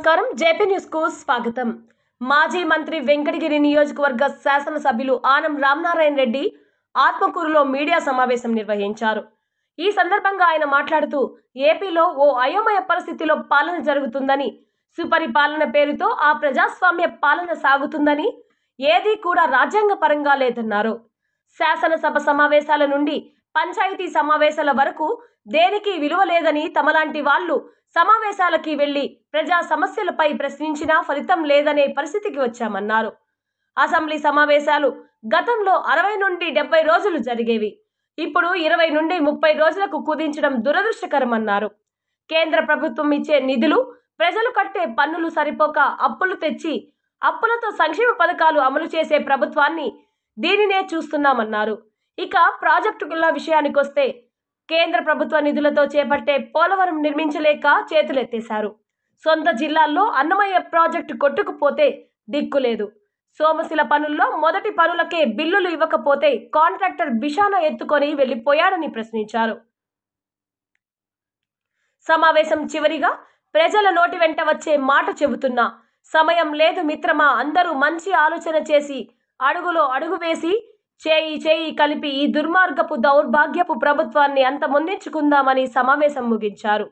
నమస్కారం JP news కు స్వాగతం మాజీ మంత్రి వెంకటగిరి నియోజకవర్గ శాసనసభ్యులు ఆనం రామనారాయణ రెడ్డి ఆత్మకూరులో మీడియా సమావేశం నిర్వహించారు ఈ సందర్భంగా ఆయన మాట్లాడుతూ ఏపీలో ఓ అయోమయ పరిస్థితిలో పాలన జరుగుతుందని సుపరిపాలన పేరుతో ఆ ప్రజాస్వామ్య పాలన సాగుతుందని ఏదీ కూడా రాజ్యాంగ పరంగా లేదన్నారు శాసనసభ సమావేశాల నుండి పంచాయతీ సమావేశాల వరకు దేనికి విలువ లేదని తమలాంటి వాళ్ళు సమావేశాలకి వెళ్లి ప్రజా సమస్యలపై ప్రశ్నించినా ఫలితం లేదనే పరిస్థితికి వచ్చామన్నారు అసెంబ్లీ సమావేశాలు గతంలో అరవై నుండి డెబ్బై రోజులు జరిగేవి ఇప్పుడు ఇరవై నుండి ముప్పై రోజులకు కుదించడం దురదృష్టకరమన్నారు కేంద్ర ప్రభుత్వం ఇచ్చే నిధులు ప్రజలు కట్టే పన్నులు సరిపోక అప్పులు తెచ్చి అప్పులతో సంక్షేమ పథకాలు అమలు చేసే ప్రభుత్వాన్ని దీనినే చూస్తున్నామన్నారు ఇక ప్రాజెక్టుల విషయానికొస్తే కేంద్ర ప్రభుత్వ నిధులతో చేపట్టే పోలవరం నిర్మించలేక చేతులెత్తేశారు సొంత జిల్లాల్లో అన్నమయ్య ప్రాజెక్టు కొట్టుకుపోతే దిక్కులేదు సోమశిల పనుల్లో మొదటి పనులకే బిల్లులు ఇవ్వకపోతే కాంట్రాక్టర్ బిషాన ఎత్తుకొని వెళ్లిపోయాడని ప్రశ్నించారు సమావేశం చివరిగా ప్రజల నోటి వెంట వచ్చే మాట చెబుతున్నా సమయం లేదు మిత్రమా అందరూ మంచి ఆలోచన చేసి అడుగులో అడుగు వేసి చేయి చేయి కలిపి ఈ దుర్మార్గపు దౌర్భాగ్యపు ప్రభుత్వాన్ని అంతమొందించుకుందామని సమావేశం ముగించారు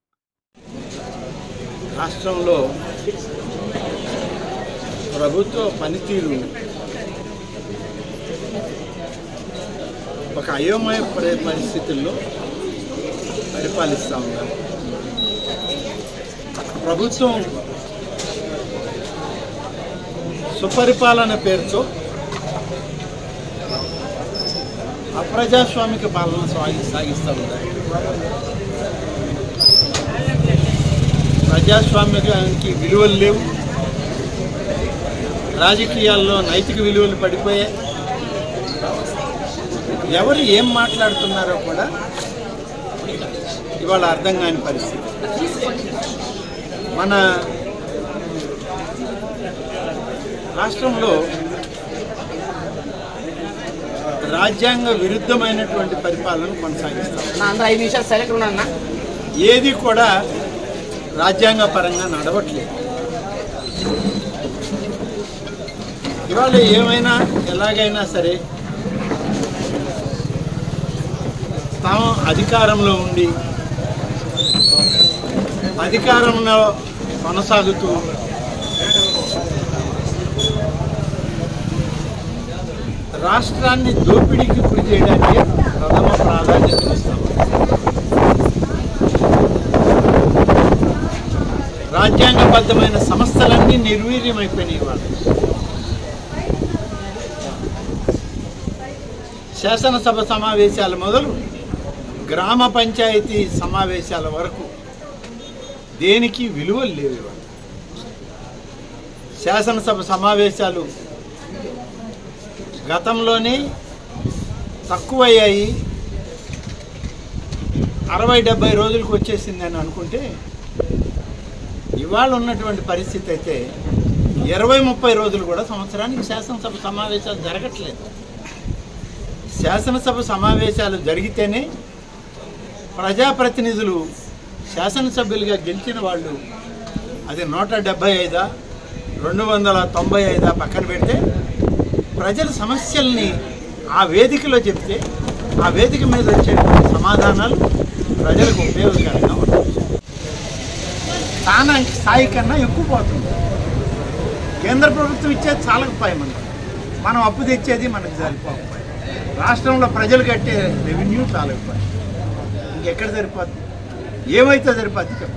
రాష్ట్రంలో ప్రభుత్వ పనితీరు ఒక అయోమయ పరి- పరిస్థితుల్లో పరిపాలిస్తూ ఉన్నారు ప్రభుత్వం సుపరిపాలన పేరుతో అప్రజాస్వామిక పాలన సాగి సాగిస్తూ ఉన్నారు ప్రజాస్వామ్యానికి విలువలు లేవు రాజకీయాల్లో నైతిక విలువలు పడిపోయాయి ఎవరు ఏం మాట్లాడుతున్నారో కూడా ఇవాళ అర్థం కాని పరిస్థితి మన రాష్ట్రంలో రాజ్యాంగ విరుద్ధమైనటువంటి పరిపాలన కొనసాగిస్తాం నా అందరూ ఐదు నిమిషాలు సైలెంట్ ఉన్నా ఏది కూడా రాజ్యాంగ పరంగా నడవట్లేదు ఇవాళ ఏమైనా ఎలాగైనా సరే తాము అధికారంలో ఉండి అధికారంలో కొనసాగుతూ రాష్ట్రాన్ని దోపిడీకి గురి చేయడానికి ప్రథమ ప్రాధాన్యతనిస్తాం రాజ్యాంగబద్ధమైన సంస్థలన్నీ నిర్వీర్యమైపోయినాయి ఇవాళ శాసనసభ సమావేశాల మొదలు గ్రామ పంచాయతీ సమావేశాల వరకు దేనికి విలువలు లేవు ఇవాళ శాసనసభ సమావేశాలు గతంలోనే తక్కువయ్యాయి అరవై డెబ్బై రోజులకు వచ్చేసిందని అనుకుంటే ఇవాళ ఉన్నటువంటి పరిస్థితి అయితే ఇరవై ముప్పై రోజులు కూడా సంవత్సరానికి శాసనసభ సమావేశాలు జరగట్లేదు శాసనసభ సమావేశాలు జరిగితేనే ప్రజాప్రతినిధులు శాసనసభ్యులుగా గెలిచిన వాళ్ళు అది నూట డెబ్బై ఐదా రెండు వందల తొంభై ఐదా పక్కన పెడితే ప్రజల సమస్యల్ని ఆ వేదికలో చెప్తే ఆ వేదిక మీద వచ్చేటువంటి సమాధానాలు ప్రజలకు ఉపయోగకరంగా ఉంటాయి స్థాన స్థాయి కన్నా ఎక్కువ పోతుంది కేంద్ర ప్రభుత్వం ఇచ్చేది చాలకపోయి మనకి మనం అప్పు తెచ్చేది మనకు సరిపోకపోయి రాష్ట్రంలో ప్రజలు కట్టే రెవెన్యూ చాలకపోయి ఇంకెక్కడ సరిపోతుంది ఏమైతే సరిపోద్ది చెప్పండి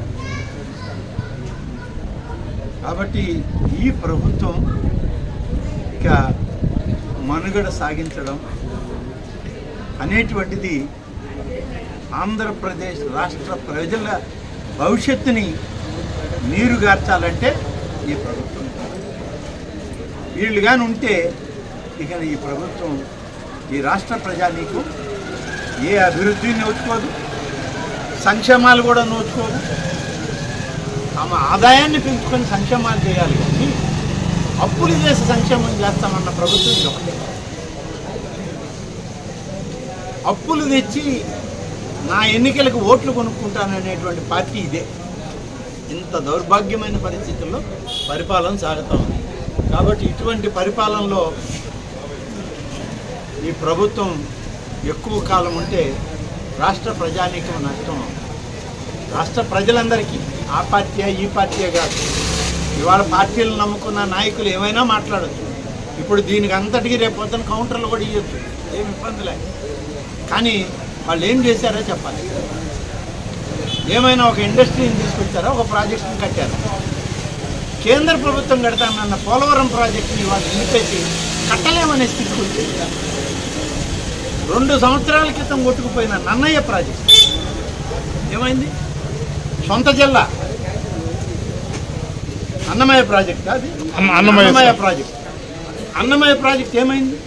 కాబట్టి ఈ ప్రభుత్వం ఇక మనుగడ సాగించడం అనేటువంటిది ఆంధ్రప్రదేశ్ రాష్ట్ర ప్రజల భవిష్యత్తుని నీరుగార్చాలంటే ఈ ప్రభుత్వం వీళ్ళు కానీ ఉంటే ఇక ఈ ప్రభుత్వం ఈ రాష్ట్ర ప్రజానీకు ఏ అభివృద్ధిని నోచుకోదు సంక్షేమాలు కూడా నోచుకోదు తమ ఆదాయాన్ని పెంచుకొని సంక్షేమాలు చేయాలి కానీ అప్పులు చేసి సంక్షేమం చేస్తామన్న ప్రభుత్వం ఇది ఒకటే అప్పులు తెచ్చి నా ఎన్నికలకు ఓట్లు కొనుక్కుంటాననేటువంటి పార్టీ ఇదే ఇంత దౌర్భాగ్యమైన పరిస్థితుల్లో పరిపాలన సాగుతా ఉంది కాబట్టి ఇటువంటి పరిపాలనలో ఈ ప్రభుత్వం ఎక్కువ కాలం ఉంటే రాష్ట్ర ప్రజానీకం నష్టం రాష్ట్ర ప్రజలందరికీ ఆ పార్టీ ఈ పార్టీ కాదు ఇవాళ పార్టీలు నమ్ముకున్న నాయకులు ఏమైనా మాట్లాడచ్చు ఇప్పుడు దీనికి అంతటికీ రేపు పొద్దున కౌంటర్లు కూడా ఇవ్వచ్చు ఏం ఇబ్బంది లేదు కానీ వాళ్ళు ఏం చేశారో చెప్పాలి ఏమైనా ఒక ఇండస్ట్రీని తీసుకొచ్చారా ఒక ప్రాజెక్టుని కట్టారు కేంద్ర ప్రభుత్వం కడతానన్న పోలవరం ప్రాజెక్టుని వాళ్ళు నిలిపేసి కట్టలేమనే స్థితికి వచ్చింది రెండు సంవత్సరాల క్రితం కొట్టుకుపోయిన నన్నయ్య ప్రాజెక్ట్ ఏమైంది సొంత జిల్లా అన్నమయ్య ప్రాజెక్ట్ అది అన్న- అన్నమయ్య అన్నమయ్య ప్రాజెక్ట్ అన్నమయ్య ప్రాజెక్ట్ ఏమైంది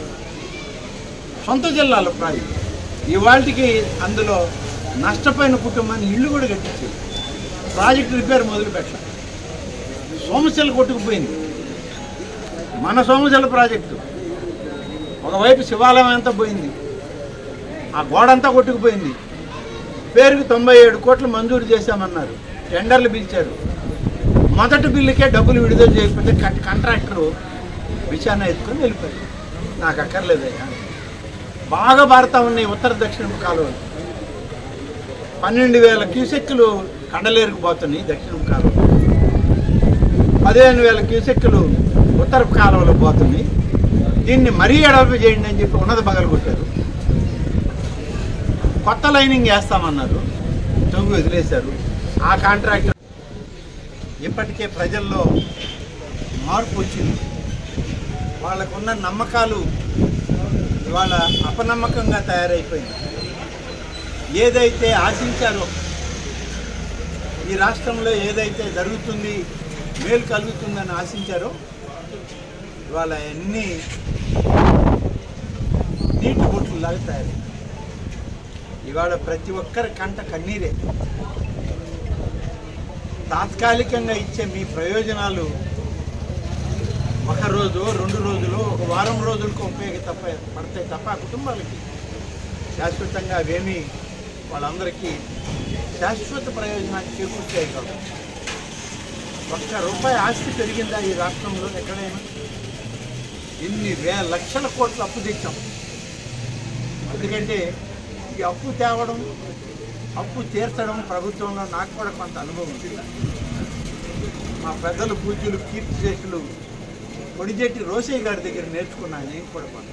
సొంత జిల్లాలో ప్రాజెక్ట్ ఇవాళకి అందులో నష్టపోయిన కుటుంబాన్ని ఇల్లు కూడా కట్టించింది ప్రాజెక్ట్ రిపేర్ మొదలు పెట్టాలి సోమశిల కొట్టుకుపోయింది మన సోమశిల ప్రాజెక్టు ఒకవైపు శివాలయం అంతా పోయింది ఆ గోడంతా కొట్టుకుపోయింది పేరుకి తొంభై ఏడు కోట్లు మంజూరు చేశామన్నారు టెండర్లు పిలిచారు మొదటి బిల్లుకే డబ్బులు విడుదల చేయకపోతే కట్ కాంట్రాక్టరు విచారణ ఎత్తుకొని వెళ్ళిపోయారు నాకు అక్కర్లేదయ్యా బాగా పారుతా ఉన్నాయి ఉత్తర దక్షిణ కాలువలు పన్నెండు వేల క్యూసెక్కులు కండలేరుకు పోతున్నాయి దక్షిణ కాలువ పదిహేను వేల క్యూసెక్కులు ఉత్తర కాలువలో పోతున్నాయి దీన్ని మరీ ఎడల్పు చేయండి అని చెప్పి ఉన్నది పగలు కొట్టారు కొత్త లైనింగ్ వేస్తామన్నారు తొంగి వదిలేశారు ఆ కాంట్రాక్టర్ ఇప్పటికే ప్రజల్లో మార్పు వచ్చింది వాళ్ళకున్న నమ్మకాలు ఇవాళ అపనమ్మకంగా తయారైపోయింది ఏదైతే ఆశించారో ఈ రాష్ట్రంలో ఏదైతే జరుగుతుంది మేలు కలుగుతుందని ఆశించారో ఇవాళ అన్నీ నీటి బొట్లులాగా తయారై ఇవాళ ప్రతి ఒక్కరి కంట కన్నీరే తాత్కాలికంగా ఇచ్చే మీ ప్రయోజనాలు ఒక రోజు రెండు రోజులు ఒక వారం రోజులకు ఉపయోగ తప్ప పడతాయి తప్ప ఆ కుటుంబాలకి శాశ్వతంగా అవేమీ వాళ్ళందరికీ శాశ్వత ప్రయోజనాన్ని చేకూర్చాయి కాదు ఒక్క రూపాయి ఆస్తి పెరిగిందా ఈ రాష్ట్రంలో ఎక్కడైనా ఇన్ని వేల లక్షల కోట్ల అప్పు తెచ్చాం ఎందుకంటే ఈ అప్పు తేవడం అప్పు తీర్చడం ప్రభుత్వంలో నాకు కూడా కొంత అనుభవం ఉంది మా పెద్దలు పూజ్యులు కీర్తి శేషులు కొడిజెట్టి రోసయ్య గారి దగ్గర నేర్చుకున్నాను నేను కూడా కొంత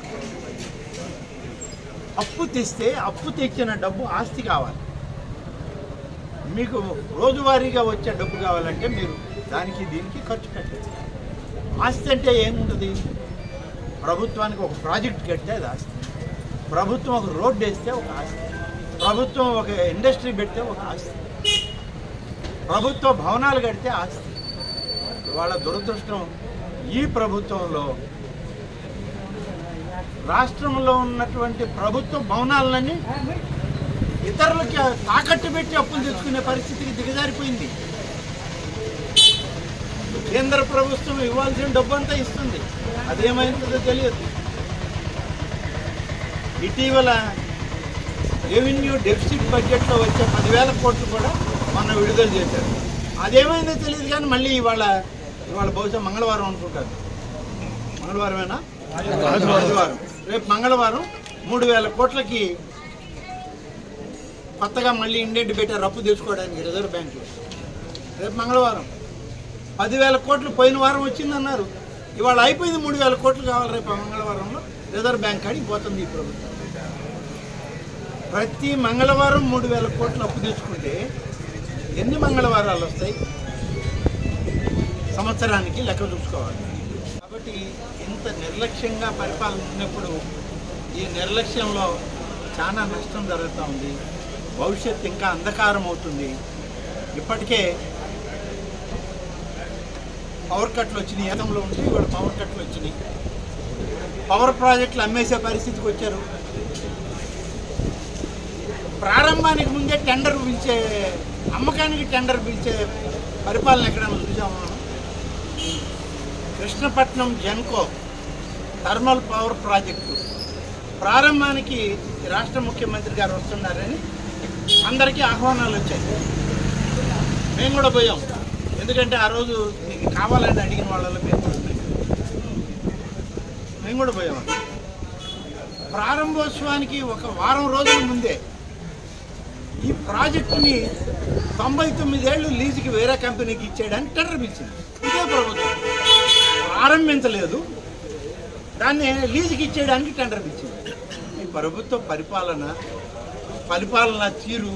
అప్పు తెస్తే అప్పు తెచ్చిన డబ్బు ఆస్తి కావాలి మీకు రోజువారీగా వచ్చే డబ్బు కావాలంటే మీరు దానికి దీనికి ఖర్చు పెట్టాలి ఆస్తి అంటే ఏముంటుంది ప్రభుత్వానికి ఒక ప్రాజెక్ట్ కడితే అది ఆస్తి ప్రభుత్వం ఒక రోడ్డు వేస్తే ఒక ఆస్తి ప్రభుత్వం ఒక ఇండస్ట్రీ పెడితే ఒక ఆస్తి ప్రభుత్వ భవనాలు కడితే ఆస్తి వాళ్ళ దురదృష్టం ఈ ప్రభుత్వంలో రాష్ట్రంలో ఉన్నటువంటి ప్రభుత్వ భవనాలన్నీ ఇతరులకి తాకట్టు పెట్టి అప్పులు తెచ్చుకునే పరిస్థితికి దిగజారిపోయింది కేంద్ర ప్రభుత్వం ఇవ్వాల్సిన డబ్బు అంతా ఇస్తుంది అదేమైందో తెలియదు ఇటీవల రెవెన్యూ డెఫిసిట్ బడ్జెట్లో వచ్చే పదివేల కోట్లు కూడా మొన్న విడుదల చేశారు అదేమైందో తెలియదు కానీ మళ్ళీ ఇవాళ ఇవాళ బహుశా మంగళవారం అనుకుంటారు మంగళవారమేనా ఆదివారం రేపు మంగళవారం మూడు వేల కోట్లకి కొత్తగా మళ్ళీ ఇండియన్ పెట్టారు అప్పు తీసుకోవడానికి రిజర్వ్ బ్యాంకు రేపు మంగళవారం పదివేల కోట్లు పోయిన వారం వచ్చిందన్నారు ఇవాళ అయిపోయింది మూడు వేల కోట్లు కావాలి రేపు మంగళవారంలో రిజర్వ్ బ్యాంక్ కాడికి పోతుంది ఈ ప్రభుత్వం ప్రతి మంగళవారం మూడు వేల కోట్లు అప్పు తెచ్చుకుంటే ఎన్ని మంగళవారాలు వస్తాయి సంవత్సరానికి లెక్క చూసుకోవాలి కాబట్టి ఇంత నిర్లక్ష్యంగా పరిపాలన ఉన్నప్పుడు ఈ నిర్లక్ష్యంలో చాలా నష్టం జరుగుతూ ఉంది భవిష్యత్తు ఇంకా అంధకారం అవుతుంది ఇప్పటికే పవర్ కట్లు వచ్చినాయి గతంలో ఉంటే ఇవాళ పవర్ కట్లు వచ్చినాయి పవర్ ప్రాజెక్టులు అమ్మేసే పరిస్థితికి వచ్చారు ప్రారంభానికి ముందే టెండర్ పిలిచే అమ్మకానికి టెండర్ పిలిచే పరిపాలన ఎక్కడైనా చూసాము మనం? Krishnapatnam Genco thermal power project ప్రారంభానికి ఈ రాష్ట్ర ముఖ్యమంత్రి గారు వస్తున్నారని అందరికీ ఆహ్వానాలు వచ్చాయి మేము కూడా పోయాం ఎందుకంటే ఆ రోజు నీకు కావాలని అడిగిన వాళ్ళలో మేము కూడా ఉన్నాం. మేము కూడా పోయాం ప్రారంభోత్సవానికి ఒక వారం రోజుల ముందే ఈ ప్రాజెక్టుని తొంభై తొమ్మిదేళ్లు లీజుకి వేరే కంపెనీకి ఇచ్చేయడానికి టెండర్ పిలిచింది ఇదే ప్రభుత్వం ప్రారంభించలేదు దాన్ని లీజుకి ఇచ్చేయడానికి టెండర్ పిలిచింది ఈ ప్రభుత్వ పరిపాలన పరిపాలన తీరు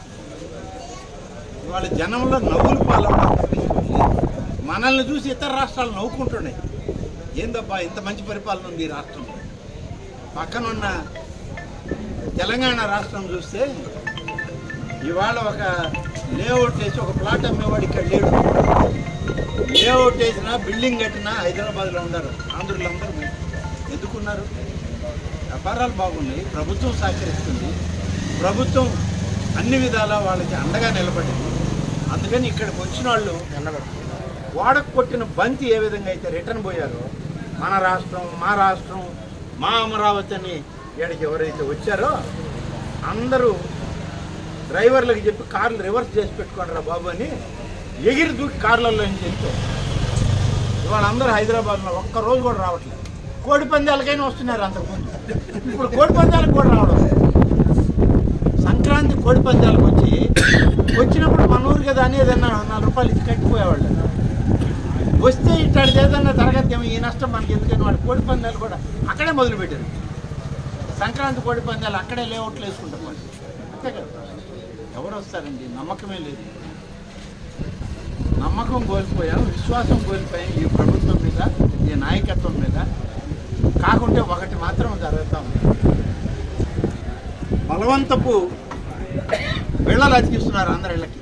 వాళ్ళ జనంలో నవ్వులు పాలన మనల్ని చూసి ఇతర రాష్ట్రాలు నవ్వుకుంటున్నాయి ఏందబ్బా ఇంత మంచి పరిపాలన ఉంది ఈ రాష్ట్రం పక్కన ఉన్న తెలంగాణ రాష్ట్రం చూస్తే ఇవాళ ఒక లేఅవుట్ వేసి ఒక ప్లాట్ అమ్మేవాడు ఇక్కడ లేడు లేఅవుట్ వేసినా బిల్డింగ్ కట్టినా హైదరాబాద్లో ఉన్నారు ఆంధ్రులు అందరూ ఎందుకున్నారు వ్యాపారాలు బాగున్నాయి ప్రభుత్వం సహకరిస్తుంది ప్రభుత్వం అన్ని విధాలా వాళ్ళకి అండగా నిలబడింది అందుకని ఇక్కడికి వచ్చిన వాళ్ళు వాడకు కొట్టిన బంతి ఏ విధంగా అయితే రిటర్న్ పోయారో మన రాష్ట్రం మా రాష్ట్రం మా అమరావతి అని ఇక్కడికి ఎవరైతే వచ్చారో అందరూ డ్రైవర్లకు చెప్పి కార్లు రివర్స్ చేసి పెట్టుకోండి రా బాబు అని ఎగిరి దూకి కార్లలో నుంచి వెళ్తారు ఇవాళ అందరూ హైదరాబాద్లో ఒక్క రోజు కూడా రావట్లేదు కోడి పందాలకైనా వస్తున్నారు అంతకుముందు ఇప్పుడు కోడి పందాలకు కూడా రావడం లేదు. సంక్రాంతి కోడి పందాలకు వచ్చి వచ్చినప్పుడు మన ఊరు కదా అని ఏదన్నా నాలుగు రూపాయలు ఇచ్చి కట్టిపోయేవాళ్ళు వస్తే ఇట్లాంటి ఏదన్నా తరగతి ఈ నష్టం మనకి ఎందుకని వాడు కోడి పందాలు కూడా అక్కడే మొదలుపెట్టారు సంక్రాంతి కోడి పందాలు అక్కడే లేఅవుట్లు వేసుకుంటాం వాళ్ళు అంతే కదా ఎవరు వస్తారండి నమ్మకమే లేదు నమ్మకం కోల్పోయాం విశ్వాసం కోల్పోయాం ఈ ప్రభుత్వం మీద ఈ నాయకత్వం మీద కాకుంటే ఒకటి మాత్రం జరుగుతాం బలవంతపు బిళ్ళలు అతికిస్తున్నారు అందరిళ్ళకి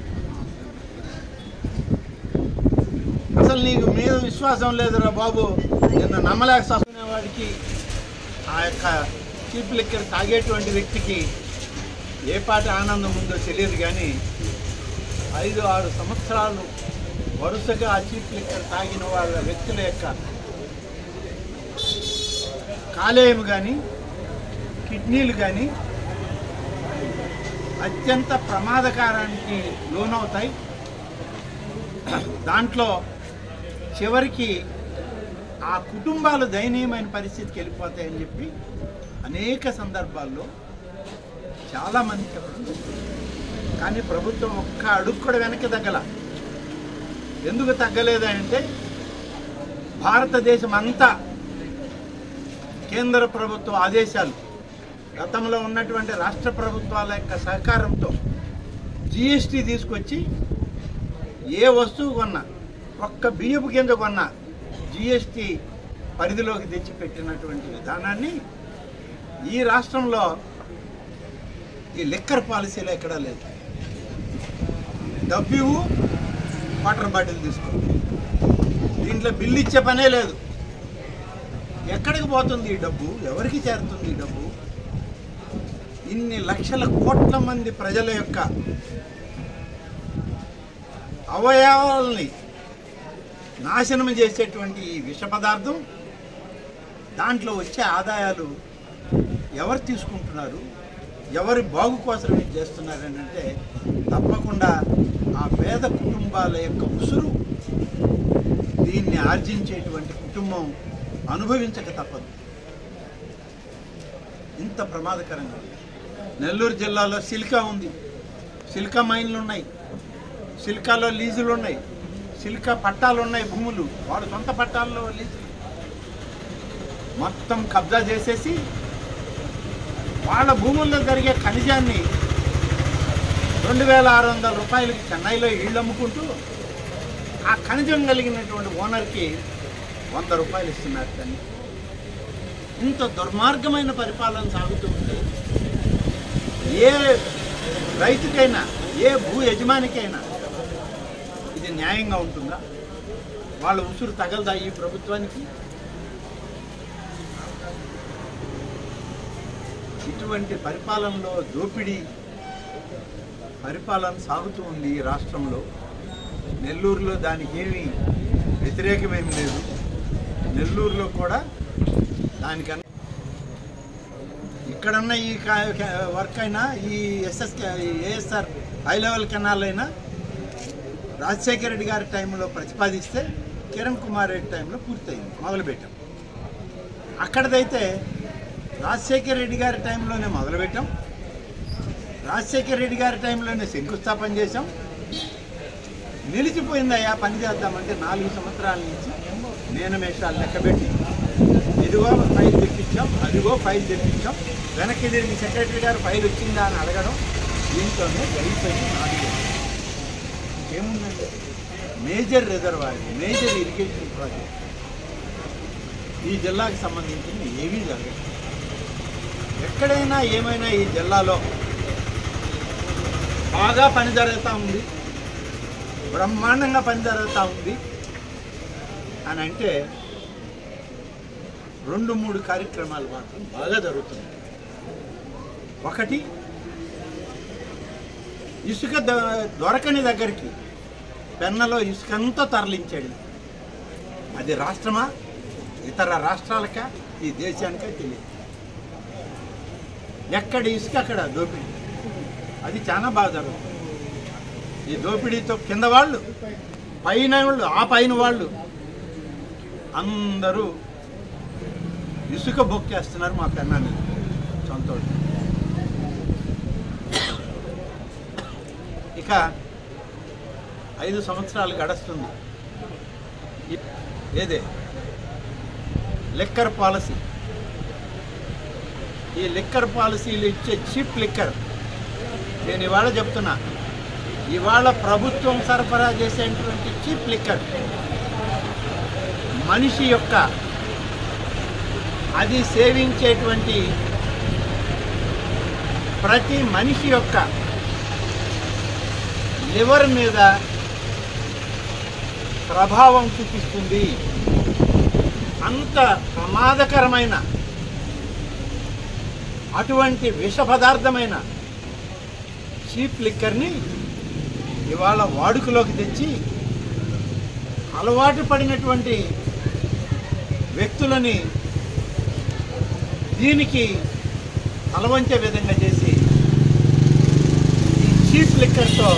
అసలు నీకు మీద విశ్వాసం లేదురా బాబు నిన్ను నమ్మలేక సస్తున్న వాడికి ఆ యొక్క చీప్ లిక్కర్ తాగేటువంటి వ్యక్తికి ఏ పాట ఆనందం ఉందో తెలియదు కానీ ఐదు ఆరు సంవత్సరాలు వరుసగా ఆ చీప్ లిక్కర్ తాగిన వాళ్ళ వ్యక్తుల యొక్క కాలేయం కానీ కిడ్నీలు కానీ అత్యంత ప్రమాదకారానికి లోనవుతాయి దాంట్లో చివరికి ఆ కుటుంబాలు దయనీయమైన పరిస్థితికి వెళ్ళిపోతాయని చెప్పి అనేక సందర్భాల్లో చాలామంది చెప్పడం జరిగింది. కానీ ప్రభుత్వం ఒక్క అడుగు కూడా వెనక్కి తగ్గల ఎందుకు తగ్గలేదు అంటే భారతదేశం అంతా కేంద్ర ప్రభుత్వ ఆదేశాలు గతంలో ఉన్నటువంటి రాష్ట్ర ప్రభుత్వాల యొక్క సహకారంతో జిఎస్టీ తీసుకొచ్చి ఏ వస్తువు కొన్నా ఒక్క బియ్యపు గింజ కొన్నా జిఎస్టీ పరిధిలోకి తెచ్చి పెట్టినటువంటి విధానాన్ని ఈ రాష్ట్రంలో ఈ లిక్కర్ పాలసీలో ఎక్కడా లేదు డబ్బు ఇవ్వు, వాటర్ బాటిల్ తీసుకో దీంట్లో బిల్లు ఇచ్చే పనే లేదు ఎక్కడికి పోతుంది ఈ డబ్బు ఎవరికి చేరుతుంది ఈ డబ్బు ఇన్ని లక్షల కోట్ల మంది ప్రజల యొక్క అవయవాల్ని నాశనం చేసేటువంటి ఈ విష పదార్థం దాంట్లో వచ్చే ఆదాయాలు ఎవరు తీసుకుంటున్నారు ఎవరి బాగు కోసం ఇది చేస్తున్నారు అని అంటే తప్పకుండా ఆ పేద కుటుంబాల యొక్క ఉసురు దీన్ని ఆర్జించేటువంటి కుటుంబం అనుభవించక తప్పదు ఇంత ప్రమాదకరంగా ఉంది. నెల్లూరు జిల్లాలో సిలికా ఉంది సిలికా మైన్లు ఉన్నాయి సిలికాలో లీజులు ఉన్నాయి సిలికా పట్టాలు ఉన్నాయి భూములు వాడు సొంత పట్టాల్లో లీజులు మొత్తం కబ్జా చేసేసి వాళ్ళ భూముల్లో జరిగే ఖనిజాన్ని రెండు వేల ఆరు వందల రూపాయలకి చెన్నైలో ఇళ్ళు అమ్ముకుంటూ ఆ ఖనిజం కలిగినటువంటి ఓనర్కి వంద రూపాయలు ఇస్తున్నారు కానీ ఇంత దుర్మార్గమైన పరిపాలన సాగుతూ ఉంది ఏ రైతుకైనా ఏ భూ యజమానికైనా ఇది న్యాయంగా ఉంటుందా వాళ్ళ ఉసురు తగలదా ఈ ప్రభుత్వానికి ఇటువంటి పరిపాలనలో దోపిడీ పరిపాలన సాగుతూ ఉంది ఈ రాష్ట్రంలో నెల్లూరులో దానికి ఏమీ వ్యతిరేకమేమి లేదు నెల్లూరులో కూడా దానికన్నా ఇక్కడన్న ఈ కా- కా- వర్క్ అయినా ఈ SS ASR high level canal అయినా రాజశేఖర రెడ్డి గారి టైంలో ప్రతిపాదిస్తే కిరణ్ కుమార్ రెడ్డి టైంలో పూర్తయింది మొదలుపెట్టాం అక్కడదైతే రాజశేఖర రెడ్డి గారి టైంలోనే మొదలుపెట్టాం రాజశేఖర రెడ్డి గారి టైంలోనే శంకుస్థాపన చేశాం నిలిచిపోయిందయ్యా పని చేద్దామంటే నాలుగు సంవత్సరాల నుంచి నేనమేషాలు లెక్కబెట్టి ఇదిగో ఫైల్ తెప్పించాం అదిగో ఫైల్ తెప్పించాం వెనక్కి తిరిగి సెక్రటరీ గారు ఫైల్ వచ్చిందా అని అడగడం దీంట్లోనే గడిపోయింది నాలుగు ఇంకేముందండి major reservoir major irrigation project ఈ జిల్లాకు సంబంధించింది ఏమీ జరగదు ఎక్కడైనా ఏమైనా ఈ జిల్లాలో బాగా పని జరుగుతూ ఉంది బ్రహ్మాండంగా పని జరుగుతూ ఉంది అని అంటే రెండు మూడు కార్యక్రమాలు మాత్రం బాగా జరుగుతున్నాయి ఒకటి ఇసుక దొ- దొరకని దగ్గరికి పెన్నలో ఇసుకంతా తరలించాడు అది రాష్ట్రమా ఇతర రాష్ట్రాలక ఈ దేశానికే తెలియదు ఎక్కడ ఇసుక అక్కడ దోపిడీ అది చాలా బాగా జరుగుతుంది ఈ దోపిడీతో కింద వాళ్ళు పైన వాళ్ళు ఆ పైన వాళ్ళు అందరూ ఇసుక బొక్కేస్తున్నారు మా పెన్నాన్ని సొంతోళ్ళు ఇక ఐదు సంవత్సరాలు గడుస్తుంది ఇ- ఏదే లిక్కర్ పాలసీ ఈ లిక్కర్ పాలసీలు ఇచ్చే చీప్ లిక్కర్ నేను ఇవాళ చెప్తున్నా ఇవాళ ప్రభుత్వం సరఫరా చేసేటువంటి చీప్ లిక్కర్ మనిషి యొక్క అది సేవించేటువంటి ప్రతి మనిషి యొక్క లివర్ మీద ప్రభావం చూపిస్తుంది అంత ప్రమాదకరమైన అటువంటి విష పదార్థమైన చీప్ లిక్కర్ని ఇవాళ వాడుకలోకి తెచ్చి అలవాటు పడినటువంటి వ్యక్తులని దీనికి అలవంచే విధంగా చేసి ఈ చీప్ లిక్కర్తో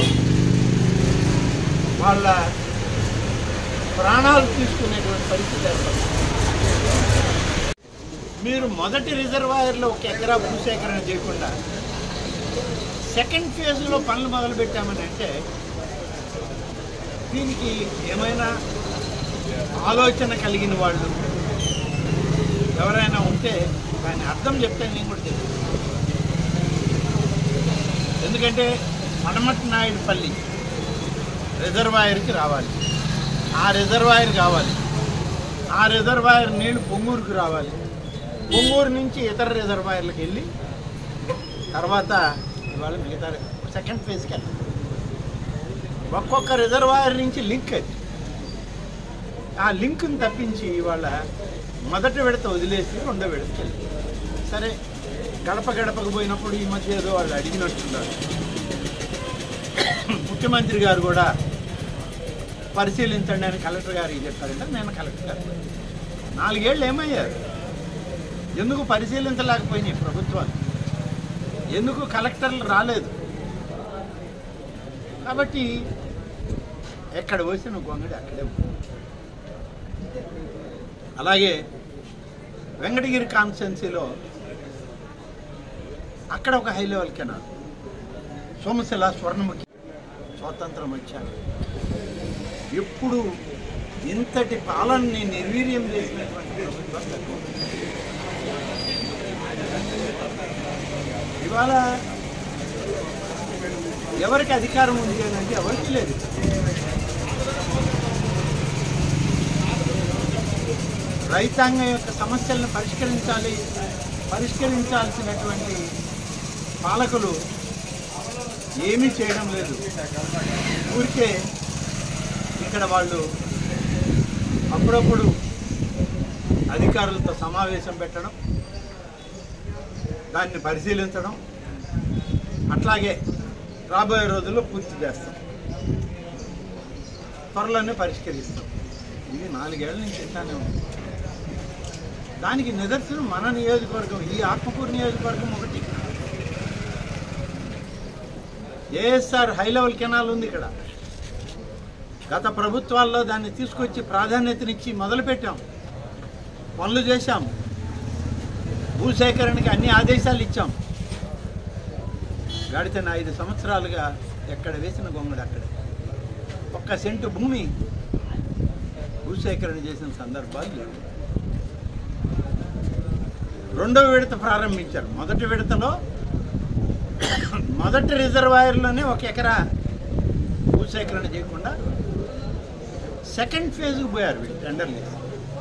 వాళ్ళ ప్రాణాలు తీసుకునేటువంటి పరిస్థితి ఏర్పడుతుంది మీరు మొదటి రిజర్వాయర్లో ఒక ఎకరా భూసేకరణ చేయకుండా సెకండ్ ఫేజ్లో పనులు మొదలు పెట్టామని అంటే దీనికి ఏమైనా ఆలోచన కలిగిన వాళ్ళు ఎవరైనా ఉంటే దాని అర్థం చెప్తే నేను కూడా తెలుసు ఎందుకంటే పడమటి నాయుడుపల్లి రిజర్వాయర్కి రావాలి ఆ రిజర్వాయర్ కావాలి ఆ రిజర్వాయర్ నీళ్లు పొంగూరుకు రావాలి పొంగూరు నుంచి ఇతర రిజర్వాయర్లకు వెళ్ళి తర్వాత ఇవాళ మిగతా సెకండ్ ఫేజ్కి వెళ్ళాలి ఒక్కొక్క రిజర్వాయర్ నుంచి లింక్ అది ఆ లింక్ని తప్పించి ఇవాళ మొదటి విడత వదిలేసి రెండో విడతకి వెళ్ళి సరే గడప గడపకు పోయినప్పుడు ఈ మధ్య ఏదో వాళ్ళు అడిగినట్టున్నారు ముఖ్యమంత్రి గారు కూడా పరిశీలించండి అని కలెక్టర్ గారికి చెప్పారంటే నేను కలెక్టర్ గారు నాలుగేళ్ళు ఏమయ్యారు ఎందుకు పరిశీలించలేకపోయినాయి ప్రభుత్వాలు ఎందుకు కలెక్టర్లు రాలేదు కాబట్టి ఎక్కడ పోసిన గొంగడి అక్కడే ఉంది అలాగే వెంకటగిరి కాన్స్టెన్సీలో అక్కడ ఒక high level canal Somasila Swarnamukhi స్వాతంత్రం వచ్చాక ఎప్పుడు ఇంతటి పాలనని నిర్వీర్యం చేసినటువంటి ప్రభుత్వం తక్కువ. ఇవాళ ఎవరికి అధికారం ఉంది అని అంటే ఎవరికి లేదు రైతాంగం యొక్క సమస్యలను పరిష్కరించాలి పరిష్కరించాల్సినటువంటి పాలకులు ఏమీ చేయడం లేదు ఊరికే ఇక్కడ వాళ్ళు అప్పుడప్పుడు అధికారులతో సమావేశం పెట్టడం దాన్ని పరిశీలించడం అట్లాగే రాబోయే రోజుల్లో పూర్తి చేస్తాం త్వరలోనే పరిష్కరిస్తాం ఇది నాలుగేళ్ల నుంచి ఇట్లానే ఉంది దానికి నిదర్శనం మన నియోజకవర్గం ఈ ఆత్మకూరు నియోజకవర్గం ఒకటి ఏఎస్ఆర్ హై లెవెల్ కెనాల్ ఉంది ఇక్కడ గత ప్రభుత్వాల్లో దాన్ని తీసుకొచ్చి ప్రాధాన్యతనిచ్చి మొదలుపెట్టాం పనులు చేశాం భూసేకరణకి అన్ని ఆదేశాలు ఇచ్చాం గడిచిన ఐదు సంవత్సరాలుగా ఎక్కడ వేసిన గొంగడు అక్కడే ఒక్క సెంటు భూమి భూసేకరణ చేసిన సందర్భాలు లేవు రెండవ విడత ప్రారంభించారు మొదటి విడతలో మొదటి రిజర్వాయర్లోనే ఒక ఎకరా భూసేకరణ చేయకుండా సెకండ్ ఫేజ్కి పోయారు వీళ్ళు టెండర్లు వేసి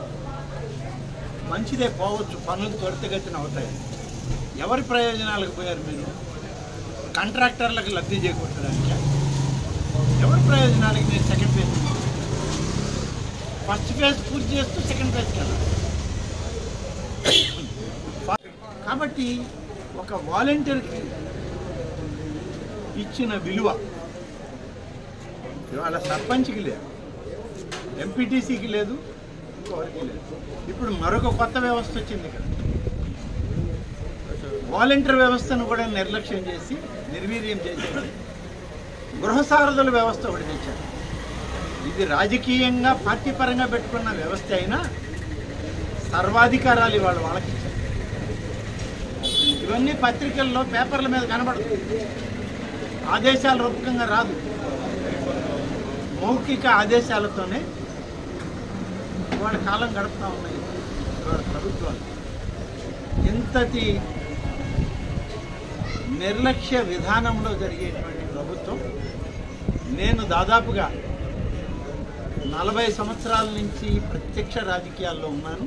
మంచిదే పోవచ్చు పనులు త్వరితగతిన అవుతాయి ఎవరి ప్రయోజనాలకు పోయారు మీరు కాంట్రాక్టర్లకు లబ్ధి చేకూర్చడానికి ఎవరి ప్రయోజనాలకి మీరు సెకండ్ ఫేజ్ ఫస్ట్ ఫేజ్ పూర్తి చేస్తూ సెకండ్ ఫేజ్కి వెళ్ళాలి కాబట్టి ఒక వాలంటీర్కి ఇచ్చిన విలువ ఇవాళ సర్పంచ్కి లేదు ఎంపీటీసీకి లేదు ఇంకోరికి లేదు ఇప్పుడు మరొక కొత్త వ్యవస్థ వచ్చింది ఇక్కడ వాలంటీర్ వ్యవస్థను కూడా నిర్లక్ష్యం చేసి నిర్వీర్యం చేసేది గృహ సారథుల వ్యవస్థ ఒకటి తెచ్చారు ఇది రాజకీయంగా పార్టీ పరంగా పెట్టుకున్న వ్యవస్థ అయినా సర్వాధికారాలు ఇవాళ వాళ్ళకి ఇచ్చారు ఇవన్నీ పత్రికల్లో పేపర్ల మీద కనబడుతుంది ఆదేశాల రూపకంగా రాదు మౌఖిక ఆదేశాలతోనే వాళ్ళ కాలం గడుపుతూ ఉన్నాయి వాళ్ళ ప్రభుత్వాలు ఇంతటి నిర్లక్ష్య విధానంలో జరిగేటువంటి ప్రభుత్వం నేను దాదాపుగా నలభై సంవత్సరాల నుంచి ప్రత్యక్ష రాజకీయాల్లో ఉన్నాను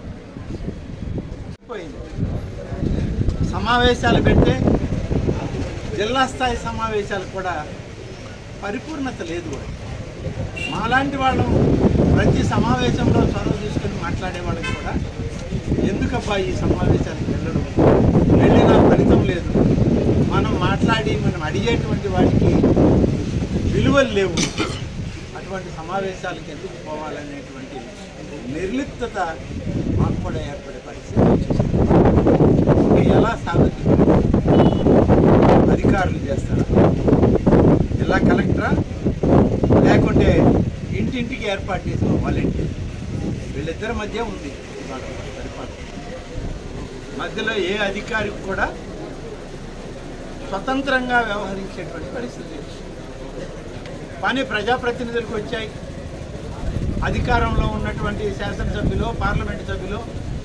పోయింది సమావేశాలు పెట్టే జిల్లా స్థాయి సమావేశాలు కూడా పరిపూర్ణత లేదు వాడు మాలాంటి వాళ్ళు ప్రతి సమావేశంలో చొరవ తీసుకుని మాట్లాడే వాళ్ళకి కూడా ఎందుకబ్బా ఈ సమావేశానికి వెళ్ళడం వెళ్ళిన ఫలితం లేదు మనం మాట్లాడి మనం అడిగేటువంటి వాటికి విలువలు లేవు అటువంటి సమావేశాలకు ఎందుకు పోవాలనేటువంటి నిర్లిప్తత మాకు కూడా ఏర్పడే పరిస్థితి వచ్చేసింది. ఇంకా ఎలా సాగుతుంది అధికారులు చేస్తారా జిల్లా కలెక్టరా లేకుంటే ఇంటింటికి ఏర్పాటు చేసిన వాలంటీర్ వీళ్ళిద్దరి మధ్య ఉంది ఇవాళ పరిపాలన మధ్యలో ఏ అధికారికి కూడా స్వతంత్రంగా వ్యవహరించేటువంటి పరిస్థితి లేదు. పని ప్రజాప్రతినిధులకు వచ్చాయి అధికారంలో ఉన్నటువంటి శాసనసభ్యులు పార్లమెంటు సభ్యులు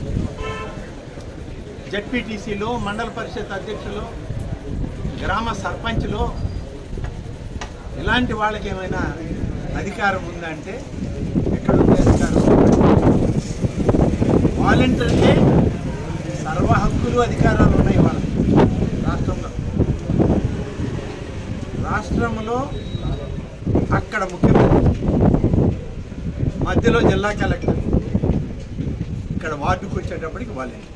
జడ్పీటీసీలు మండల పరిషత్ అధ్యక్షులు గ్రామ సర్పంచ్లు ఇలాంటి వాళ్ళకి ఏమైనా అధికారం ఉందంటే ఎక్కడుంది అధికారం వాలంటీర్కే సర్వ హక్కులు అధికారాలు ఉన్నాయి వాళ్ళకి రాష్ట్రంలో రాష్ట్రంలో అక్కడ ముఖ్యమంత్రి మధ్యలో జిల్లా కలెక్టర్ ఇక్కడ వార్డుకు వచ్చేటప్పటికి వాలంటీర్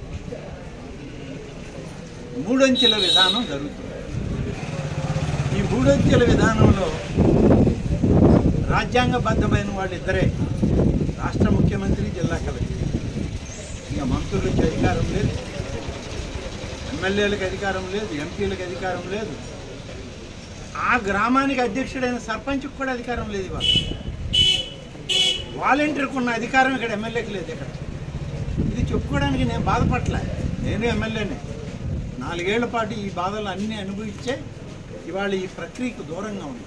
మూడంచెల విధానం జరుగుతుంది ఈ మూడంచెల విధానంలో రాజ్యాంగబద్ధమైన వాళ్ళిద్దరే రాష్ట్ర ముఖ్యమంత్రి జిల్లా కలెక్టర్ ఇక మంత్రులకి అధికారం లేదు ఎమ్మెల్యేలకు అధికారం లేదు ఎంపీలకు అధికారం లేదు ఆ గ్రామానికి అధ్యక్షుడైన సర్పంచ్కి కూడా అధికారం లేదు ఇవాళ వాలంటీర్కి ఉన్న అధికారం ఇక్కడ ఎమ్మెల్యేకి లేదు ఇక్కడ ఇది చెప్పుకోవడానికి నేను బాధపడలే నేను ఎమ్మెల్యేనే నాలుగేళ్ల పాటు ఈ బాధలు అన్నీ అనుభవించే ఇవాళ ఈ ప్రక్రియకు దూరంగా ఉంది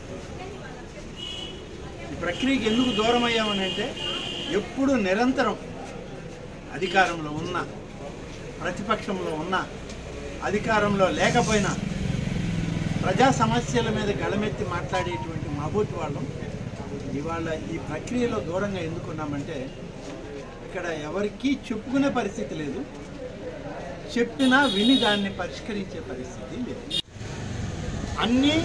ఈ ప్రక్రియకి ఎందుకు దూరం అయ్యామని అంటే ఎప్పుడు నిరంతరం అధికారంలో ఉన్న ప్రతిపక్షంలో ఉన్న అధికారంలో లేకపోయినా ప్రజా సమస్యల మీద గళమెత్తి మాట్లాడేటువంటి మాబోటి వాళ్ళం ఇవాళ ఈ ప్రక్రియలో దూరంగా ఎందుకున్నామంటే ఇక్కడ ఎవరికీ చెప్పుకునే పరిస్థితి లేదు చెప్పినా విని దాన్ని పరిష్కరించే పరిస్థితి లేదు అన్నీ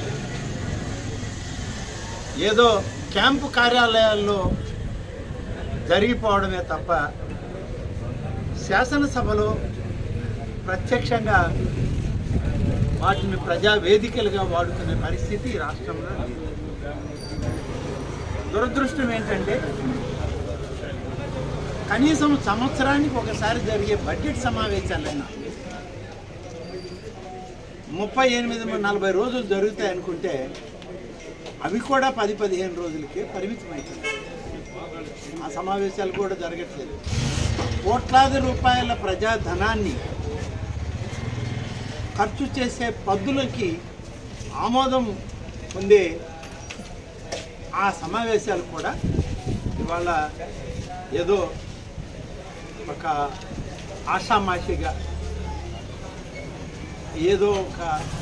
ఏదో క్యాంపు కార్యాలయాల్లో జరిగిపోవడమే తప్ప శాసనసభలో ప్రత్యక్షంగా వాటిని ప్రజా వేదికలుగా వాడుకునే పరిస్థితి ఈ రాష్ట్రంలో లేదు దురదృష్టం ఏంటంటే కనీసం సంవత్సరానికి ఒకసారి జరిగే బడ్జెట్ సమావేశాలైనా ముప్పై ఎనిమిది నలభై రోజులు జరుగుతాయి అనుకుంటే అవి కూడా పది పదిహేను రోజులకే పరిమితం అవుతుంది ఆ సమావేశాలు కూడా జరగట్లేదు కోట్లాది రూపాయల ప్రజాధనాన్ని ఖర్చు చేసే పద్దులకి ఆమోదం పొందే ఆ సమావేశాలు కూడా ఇవాళ ఏదో ఒక ఆషామాషిగా ఏదో ఒక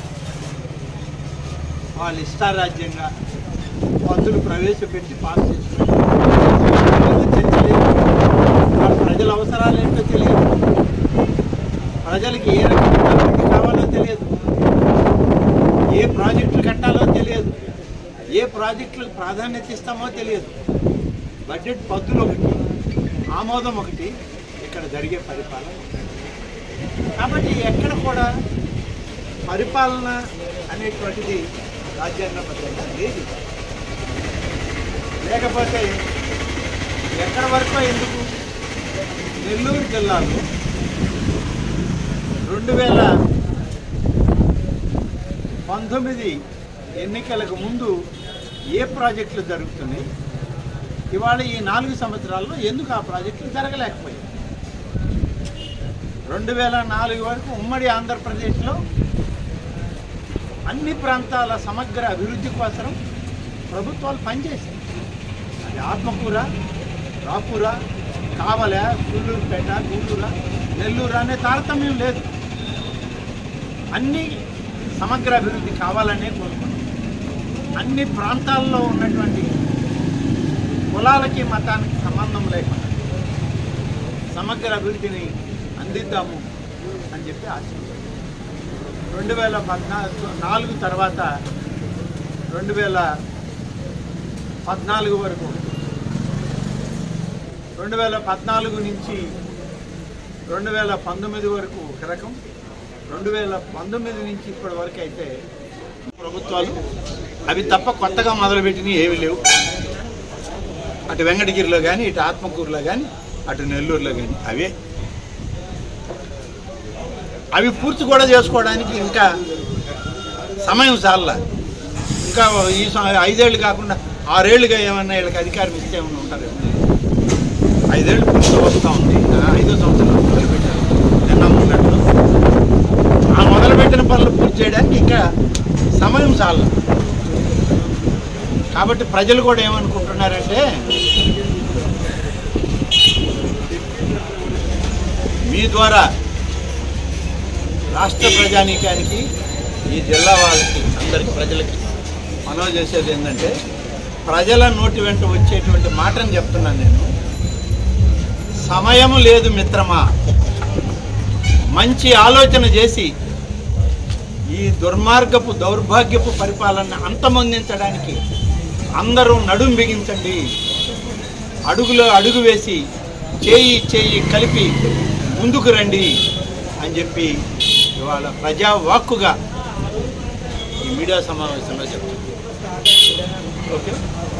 వాళ్ళ ఇష్టారాజ్యంగా పద్దులు ప్రవేశపెట్టి పాస్ చేసుకున్నారు చర్చ లేదు వాళ్ళ ప్రజల అవసరాలు ఏంటో తెలియదు ప్రజలకి ఏ రకమైన అభివృద్ధి కావాలో తెలియదు ఏ ప్రాజెక్టులు కట్టాలో తెలియదు ఏ ప్రాజెక్టులకు ప్రాధాన్యత ఇస్తామో తెలియదు బడ్జెట్ పద్దులు ఒకటి ఆమోదం ఒకటి ఇక్కడ జరిగే పరిపాలన ఒకటి. కాబట్టి ఎక్కడ కూడా పరిపాలన అనేటువంటిది రాజ్యాంగబద్ధంగా లేదు లేకపోతే ఎక్కడ వరకు ఎందుకు నెల్లూరు జిల్లాలో రెండు వేల పంతొమ్మిది ఎన్నికలకు ముందు ఏ ప్రాజెక్టులు జరుగుతున్నాయి ఇవాళ ఈ నాలుగు సంవత్సరాల్లో ఎందుకు ఆ ప్రాజెక్టులు జరగలేకపోయాయి రెండు వేల నాలుగు వరకు ఉమ్మడి ఆంధ్రప్రదేశ్లో అన్ని ప్రాంతాల సమగ్ర అభివృద్ధి కోసం ప్రభుత్వాలు పనిచేసాయి అది ఆత్మకూర రాపూర కావల సూళ్ళూరుపేట గూడూర నెల్లూరు అనే తారతమ్యం లేదు అన్ని సమగ్ర అభివృద్ధి కావాలనే కోరుకున్నాం అన్ని ప్రాంతాల్లో ఉన్నటువంటి కులాలకి మతానికి సంబంధం లేకుండా సమగ్ర అభివృద్ధిని అందిద్దాము అని చెప్పి ఆశించాం రెండు వేల పద్నాలుగు నాలుగు తర్వాత రెండు వేల పద్నాలుగు వరకు రెండు వేల పద్నాలుగు నుంచి రెండు వేల పంతొమ్మిది వరకు ఒక రకం రెండు వేల పంతొమ్మిది నుంచి ఇప్పటి వరకు అయితే ప్రభుత్వాలు అవి తప్ప కొత్తగా మొదలుపెట్టినవి ఏవి లేవు అటు వెంకటగిరిలో కానీ ఇటు ఆత్మకూరులో కానీ అటు నెల్లూరులో కానీ అవే అవి పూర్తి కూడా చేసుకోవడానికి ఇంకా సమయం చాల ఇంకా ఈ సం- ఐదేళ్ళు కాకుండా ఆరేళ్లుగా ఏమన్నా వీళ్ళకి అధికారం ఇస్తే ఏమన్నా ఉంటారు ఐదేళ్ళు పూర్తి వస్తూ ఉంది ఆ ఐదో సంవత్సరం మొదలుపెట్టారు నిన్న మొన్నట్లు ఆ మొదలుపెట్టిన పనులు పూర్తి చేయడానికి ఇంకా సమయం చాల కాబట్టి ప్రజలు కూడా ఏమనుకుంటున్నారంటే మీ ద్వారా రాష్ట్ర ప్రజానీకానికి ఈ జిల్లా వాళ్ళకి అందరికి ప్రజలకి మనవి చేసేది ఏంటంటే ప్రజల నోటి వెంట వచ్చేటువంటి మాటను చెప్తున్నాను నేను సమయం లేదు మిత్రమా మంచి ఆలోచన చేసి ఈ దుర్మార్గపు దౌర్భాగ్యపు పరిపాలన అంతమొందించడానికి అందరూ నడుం బిగించండి అడుగులో అడుగు వేసి చేయి చేయి కలిపి ముందుకు రండి అని చెప్పి ఇవాళ ప్రజా వాక్కుగా ఈ మీడియా సమావేశంలో చెప్తుంది ఓకే